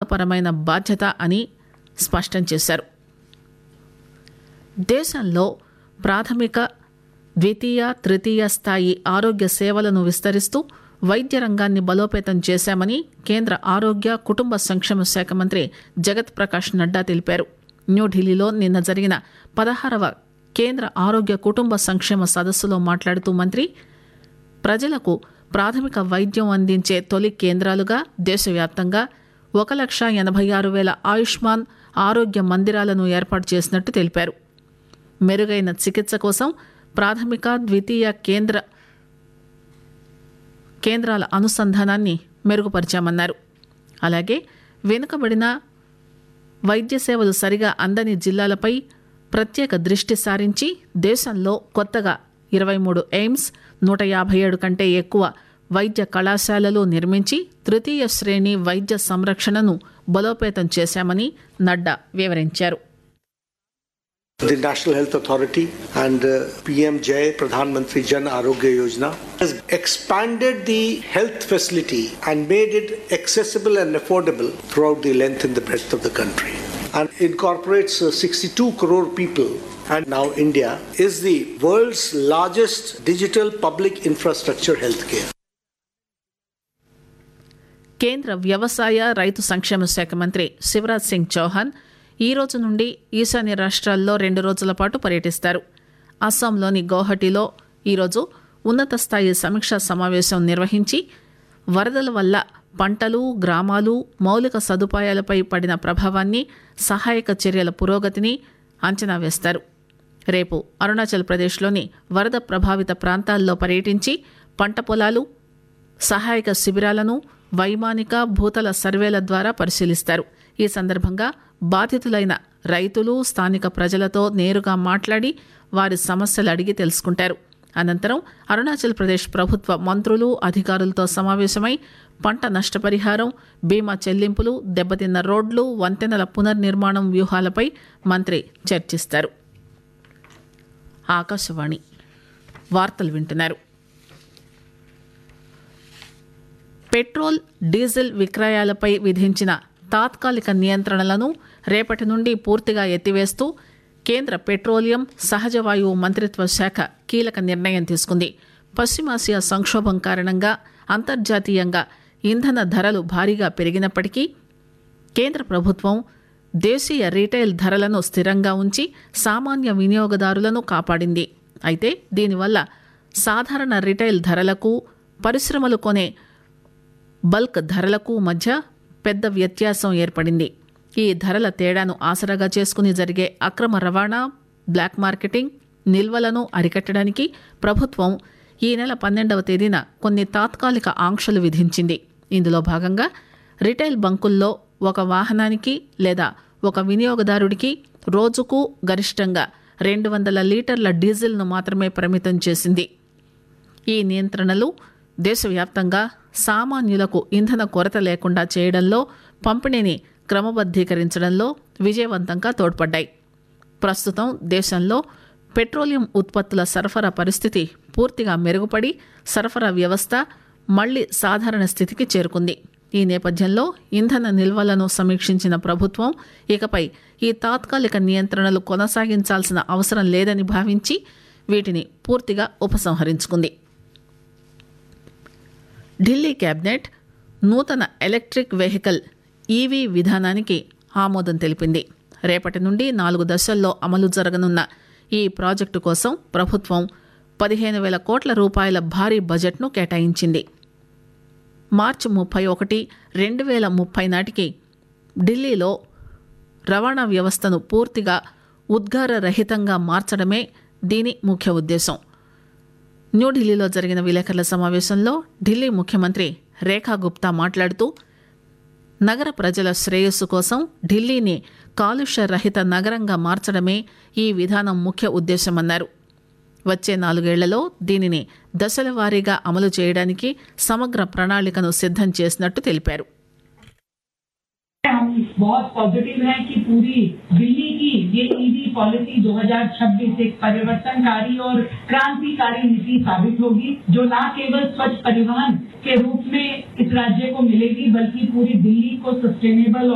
నమ్మకపరమైన బాధ్యత అని స్పష్టం చేశారు దేశంలో ప్రాథమిక ద్వితీయ తృతీయ స్థాయి ఆరోగ్య సేవలను విస్తరిస్తూ వైద్య రంగాన్ని బలోపేతం చేశామని కేంద్ర ఆరోగ్య కుటుంబ సంక్షేమ శాఖ మంత్రి జగత్ ప్రకాష్ నడ్డా తెలిపారు న్యూఢిల్లీలో నిన్న జరిగిన పదహారవ కేంద్ర ఆరోగ్య కుటుంబ సంక్షేమ సదస్సులో మాట్లాడుతూ మంత్రి ప్రజలకు ప్రాథమిక వైద్యం అందించే తొలి కేంద్రాలుగా దేశవ్యాప్తంగా ఒక లక్ష ఎనభై ఆరు వేల ఆయుష్మాన్ ఆరోగ్య మందిరాలను ఏర్పాటు చేసినట్టు తెలిపారు మెరుగైన చికిత్స కోసం ప్రాథమిక ద్వితీయ కేంద్ర కేంద్రాల అనుసంధానాన్ని మెరుగుపరిచామన్నారు అలాగే వెనుకబడిన వైద్య సేవలు సరిగా అందని జిల్లాలపై ప్రత్యేక దృష్టి సారించి దేశంలో కొత్తగా ఇరవై మూడు ఎయిమ్స్ నూట యాభై ఏడు కంటే ఎక్కువ వైద్య కళాశాలలు నిర్మించి తృతీయ శ్రేణి వైద్య సంరక్షణను బలోపేతం చేశామని నడ్డా వివరించారు The National Health Authority and uh, PM Jai Pradhan Mantri Jan Arogya Yojana has expanded the health facility and made it accessible and affordable throughout the length and the breadth of the country and incorporates uh, 62 crore people and now India is the world's largest digital public infrastructure healthcare. కేంద్ర వ్యవసాయ రైతు సంక్షేమ శాఖ మంత్రి శివరాజ్ సింగ్ చౌహాన్ ఈ రోజు నుండి ఈశాన్య రాష్ట్రాల్లో రెండు రోజుల పాటు పర్యటిస్తారు అస్సాంలోని గౌహటిలో ఈరోజు ఉన్నత స్థాయి సమీక్షా సమావేశం నిర్వహించి వరదల వల్ల పంటలు గ్రామాలు మౌలిక సదుపాయాలపై పడిన ప్రభావాన్ని సహాయక చర్యల పురోగతిని అంచనా వేస్తారు రేపు అరుణాచల్ ప్రదేశ్లోని వరద ప్రభావిత ప్రాంతాల్లో పర్యటించి పంట పొలాలు సహాయక శిబిరాలను వైమానిక భూతల సర్వేల ద్వారా పరిశీలిస్తారు ఈ సందర్భంగా బాధితులైన రైతులు స్థానిక ప్రజలతో నేరుగా మాట్లాడి వారి సమస్యలు అడిగి తెలుసుకుంటారు అనంతరం అరుణాచల్ ప్రదేశ్ ప్రభుత్వ మంత్రులు అధికారులతో సమావేశమై పంట నష్టపరిహారం బీమా చెల్లింపులు దెబ్బతిన్న రోడ్లు వంతెనల పునర్నిర్మాణం వ్యూహాలపై మంత్రి చర్చిస్తారు ఆకాశవాణి వార్తలు వింటున్నారు పెట్రోల్ డీజిల్ విక్రయాలపై విధించిన తాత్కాలిక నియంత్రణలను రేపటి నుండి పూర్తిగా ఎత్తివేస్తూ కేంద్ర పెట్రోలియం సహజ వాయువు మంత్రిత్వ శాఖ కీలక నిర్ణయం తీసుకుంది పశ్చిమాసియా సంక్షోభం కారణంగా అంతర్జాతీయంగా ఇంధన ధరలు భారీగా పెరిగినప్పటికీ కేంద్ర ప్రభుత్వం దేశీయ రీటైల్ ధరలను స్థిరంగా ఉంచి సామాన్య వినియోగదారులను కాపాడింది అయితే దీనివల్ల సాధారణ రీటైల్ ధరలకు పరిశ్రమలు కొనే బల్క్ ధరలకు మధ్య పెద్ద వ్యత్యాసం ఏర్పడింది ఈ ధరల తేడాను ఆసరాగా చేసుకుని జరిగే అక్రమ రవాణా బ్లాక్ మార్కెటింగ్ నిల్వలను అరికట్టడానికి ప్రభుత్వం ఈ నెల పన్నెండవ తేదీన కొన్ని తాత్కాలిక ఆంక్షలు విధించింది ఇందులో భాగంగా రిటైల్ బంకుల్లో ఒక వాహనానికి లేదా ఒక వినియోగదారుడికి రోజుకు గరిష్టంగా రెండు వందల లీటర్ల డీజిల్ను మాత్రమే పరిమితం చేసింది ఈ నియంత్రణలు దేశవ్యాప్తంగా సామాన్యులకు ఇంధన కొరత లేకుండా చేయడంలో పంపిణీని క్రమబద్ధీకరించడంలో విజయవంతంగా తోడ్పడ్డాయి ప్రస్తుతం దేశంలో పెట్రోలియం ఉత్పత్తుల సరఫరా పరిస్థితి పూర్తిగా మెరుగుపడి సరఫరా వ్యవస్థ మళ్లీ సాధారణ స్థితికి చేరుకుంది ఈ నేపథ్యంలో ఇంధన నిల్వలను సమీక్షించిన ప్రభుత్వం ఇకపై ఈ తాత్కాలిక నియంత్రణలు కొనసాగించాల్సిన అవసరం లేదని భావించి వీటిని పూర్తిగా ఉపసంహరించుకుంది ఢిల్లీ కేబినెట్ నూతన ఎలక్ట్రిక్ వెహికల్ ఈవీ విధానానికి ఆమోదం తెలిపింది రేపటి నుండి నాలుగు దశల్లో అమలు జరగనున్న ఈ ప్రాజెక్టు కోసం ప్రభుత్వం పదిహేను వేల కోట్ల రూపాయల భారీ బడ్జెట్ను కేటాయించింది మార్చి ముప్పై ఒకటి రెండు వేల ముప్పై నాటికి ఢిల్లీలో రవాణా వ్యవస్థను పూర్తిగా ఉద్గార రహితంగా మార్చడమే దీని ముఖ్య ఉద్దేశం న్యూఢిల్లీలో జరిగిన విలేకరుల సమావేశంలో ఢిల్లీ ముఖ్యమంత్రి రేఖా గుప్తా మాట్లాడుతూ నగర ప్రజల శ్రేయస్సు కోసం ఢిల్లీని కాలుష్య రహిత నగరంగా మార్చడమే ఈ విధానం ముఖ్య ఉద్దేశమన్నారు వచ్చే నాలుగేళ్లలో దీనిని దశల వారీగా అమలు చేయడానికి సమగ్ర ప్రణాళికను సిద్ధం చేసినట్టు తెలిపారు हम बहुत पॉजिटिव हैं कि पूरी दिल्ली की ये ईवी पॉलिसी 2026 एक परिवर्तनकारी और क्रांतिकारी नीति साबित होगी जो न केवल स्वच्छ परिवहन के रूप में इस राज्य को मिलेगी बल्कि पूरी दिल्ली को सस्टेनेबल